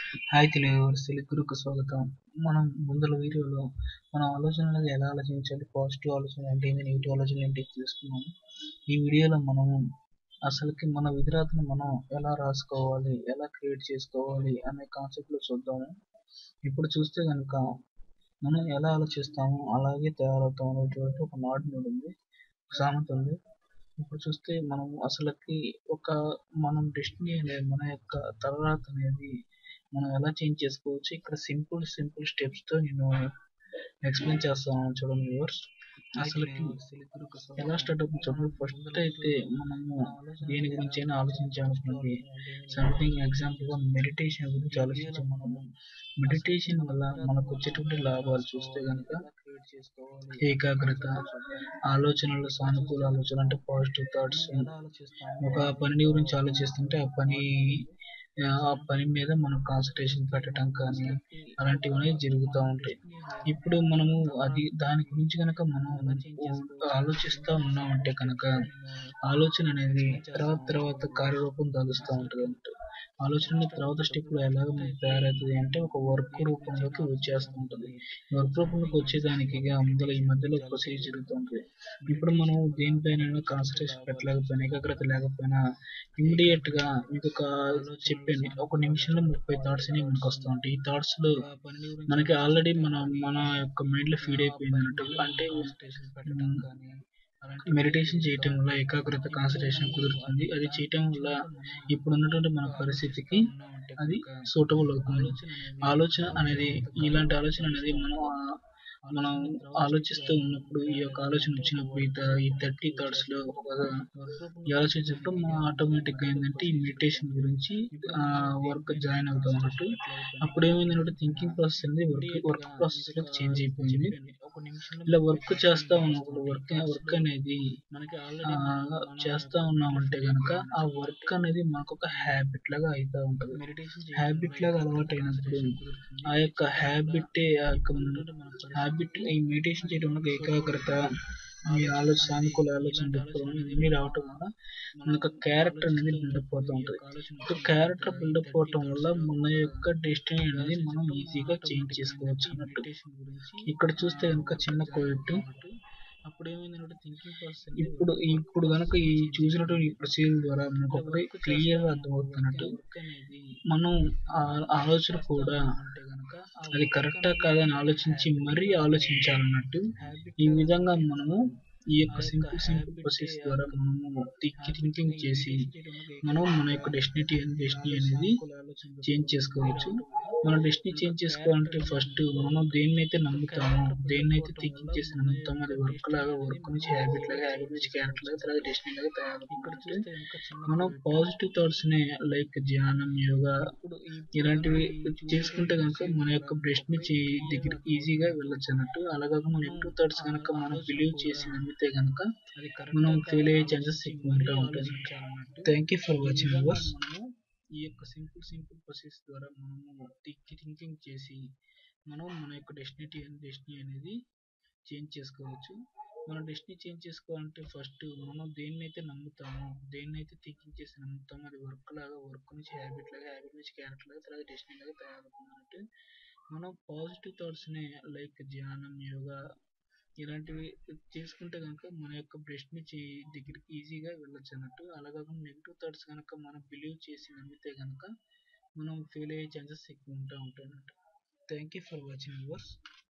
hi తెలియవర్స్ తెలుగుకు స్వాగతం మనం ముందల వీడియోలో మన ఆలోచనలు ఎలా ఆలోచించాలి పాజిటివ్ ఆలోచన ఏంటి నెగిటివ్ ఆలోచన ఏంటి తెలుసుకున్నాము ఈ వీడియోలో మనము అసలుకి మన విధిరాతను మనం ఎలా రాసుకోవాలి ఎలా క్రియేట్ చేసుకోవాలి అనే కాన్సెప్ట్లో చూద్దాము ఇప్పుడు చూస్తే కనుక మనం ఎలా ఆలోచిస్తామో అలాగే తయారవుతాం అనేటువంటి ఒక నాడు ఉంది సామెత ఉంది ఇప్పుడు చూస్తే మనం అసలుకి ఒక మనం డెస్టినీ అనేది మన యొక్క తలరాత అనేది మనం ఎలా చేంజ్ చేసుకోవచ్చు ఇక్కడ సింపుల్ సింపుల్ స్టెప్స్ తో నేను ఎక్స్ప్లెయిన్ చేస్తాను చూడండి వ్యూవర్స్ అసలుకి ఎలా స్టార్ట్ అవుతుంది చూడండి ఫస్ట్ అయితే మనము దేని గురించి అయినా ఆలోచించాల్సినది సంథింగ్ ఎగ్జాంపుల్ గా మెడిటేషన్ గురించి ఆలోచించాం మనము మెడిటేషన్ వల్ల మనకు వచ్చేటువంటి లాభాలు చూస్తే కనుక ఏకాగ్రత ఆలోచనలు సానుకూల ఆలోచన అంటే పాజిటివ్ థాట్స్ ఒక పని గురించి ఆలోచిస్తుంటే ఆ పని ఆ పని మీద మనం కాన్సన్ట్రేషన్ పెట్టడం కానీ అలాంటివన్నీ జరుగుతూ ఉంటాయి ఇప్పుడు మనము అది దాని గురించి కనుక మనం ఆలోచిస్తూ ఉన్నామంటే కనుక ఆలోచన అనేది తర్వాత తర్వాత కార్యరూపం దాలుస్తూ ఉంటుంది అంటే ఆలోచన తర్వాత స్టెప్ లో ఎలాగ తయారవుతుంది అంటే ఒక వర్క్ రూపంలోకి వచ్చేస్తూ ఉంటుంది వర్క్ రూపంలోకి వచ్చేదానికి ముందర ఈ మధ్యలో ప్రొసీజర్ జరుగుతూ ఉంటుంది ఇప్పుడు మనం దేనిపైన కాన్సన్ట్రేషన్ పెట్టలేకపోయినా ఏకాగ్రత లేకపోయినా ఇమ్మీడియట్ గా మీకు ఒక చెప్పండి ఒక నిమిషంలో ముప్పై థాట్స్ అనేవి మనకు వస్తూ ఉంటాయి ఈ థాట్స్ లో మనకి ఆల్రెడీ మన మన యొక్క మైండ్ లో ఫీడ్ అయిపోయింది అన్నట్టు అంటే మెడిటేషన్ చేయటం వల్ల ఏకాగ్రత కాన్సన్ట్రేషన్ కుదురుతుంది అది చేయటం వల్ల ఇప్పుడు ఉన్నటువంటి మన పరిస్థితికి అది సూటబుల్ అవుతుంది ఆలోచన అనేది ఇలాంటి ఆలోచన అనేది మనం మనం ఆలోచిస్తూ ఉన్నప్పుడు ఈ యొక్క ఆలోచన వచ్చినప్పుడు ఈ థర్టీ థాట్స్ లో ఈ ఆలోచించినప్పుడు మనం ఆటోమేటిక్ గా ఏంటంటే ఈ మెడిటేషన్ గురించి వర్క్ జాయిన్ అవుతాం అన్నట్టు అప్పుడు ఏమైందంటే థింకింగ్ ప్రాసెస్ అనేది వర్క్ వర్క్ ప్రాసెస్ లో చేంజ్ అయిపోయింది ఇలా వర్క్ చేస్తా ఉన్నప్పుడు వర్క్ వర్క్ అనేది మనకి చేస్తా ఉన్నామంటే కనుక ఆ వర్క్ అనేది మనకు ఒక హ్యాబిట్ లాగా అవుతా ఉంటుంది హ్యాబిట్ లాగా అలవాటు అయినప్పుడు ఆ యొక్క హ్యాబిట్ ఆ యొక్క హ్యాబిట్ ఈ మెడిటేషన్ చేయడం వల్ల ఏకాగ్రత ఈ ఆలోచన సానుకూల ఆలోచన ఇవన్నీ రావటం వల్ల మనకు క్యారెక్టర్ అనేది బిల్డప్ అవుతూ ఉంటుంది క్యారెక్టర్ బిల్డప్ అవటం వల్ల మన యొక్క డెస్టినీ అనేది మనం ఈజీగా చేంజ్ చేసుకోవచ్చు అన్నట్టు ఇక్కడ చూస్తే కనుక చిన్న కోవిడ్ అప్పుడు ఏమైందంటే థింకింగ్ ప్రాసెస్ ఇప్పుడు ఇప్పుడు కనుక ఈ చూసినటువంటి ఈ ప్రొసీజర్ ద్వారా మనకు ఒకటి క్లియర్ గా అర్థమవుతున్నట్టు మనం ఆలోచన కూడా అది కరెక్టా కాదని ఆలోచించి మరీ ఆలోచించాలన్నట్టు ఈ విధంగా మనము ఈ యొక్క సింపుల్ సింపుల్ ప్రాసెస్ ద్వారా మనము థింకి థింకింగ్ చేసి మనం మన యొక్క డెస్టినీ డెస్టినీ అనేది చేంజ్ చేసుకోవచ్చు మన డెస్టినీ చేంజ్ చేసుకోవాలంటే ఫస్ట్ మనం దేన్నైతే నమ్ముతామో దేన్నైతే థింకింగ్ చేసి నమ్ముతామో అది వర్క్ లాగా వర్క్ నుంచి హ్యాబిట్ లాగా హ్యాబిట్ నుంచి క్యారెక్టర్ లాగా తర్వాత డెస్టినీ లాగా తయారవుతుంది మనం పాజిటివ్ థాట్స్ ని లైక్ ధ్యానం యోగా ఇలాంటివి చేసుకుంటే కనుక మన యొక్క డెస్టినీ దగ్గరికి ఈజీగా వెళ్ళొచ్చు అన్నట్టు అలాగే మన నెగిటివ్ థాట్స్ కనుక మనం బిలీవ్ చేసి నమ్మితే కనుక మనం ఫెయిల్ అయ్యే ఛాన్సెస్ ఎక్కువ ఉంటాయి thank you for watching ours ఈ యొక్క సింపుల్ సింపుల్ ప్రాసెస్ ద్వారా మనము థింకి థింకింగ్ చేసి మనం మన యొక్క డెస్టినీ డెస్టినీ అనేది చేంజ్ చేసుకోవచ్చు మన డెస్టినీ చేంజ్ చేసుకోవాలంటే ఫస్ట్ మనం దేన్నైతే నమ్ముతామో దేన్నైతే థింకింగ్ చేసి నమ్ముతామో అది వర్క్ లాగా వర్క్ నుంచి హ్యాబిట్ లాగా హ్యాబిట్ నుంచి క్యారెక్టర్ లాగా తర్వాత డెస్టినీ లాగా తయారవుతుంది అంటే మనం పాజిటివ్ థాట్స్ ని లైక్ ధ్యానం యోగా ఇలాంటివి చేసుకుంటే కనుక మన యొక్క డెస్టినీ దగ్గరికి ఈజీగా వెళ్ళొచ్చు అన్నట్టు అలాగే నెగిటివ్ థాట్స్ కనుక మనం బిలీవ్ చేసి నమ్మితే కనుక మనం ఫెయిల్ అయ్యే ఛాన్సెస్ ఎక్కువ ఉంటా ఉంటాయి అన్నట్టు thank you for watching yours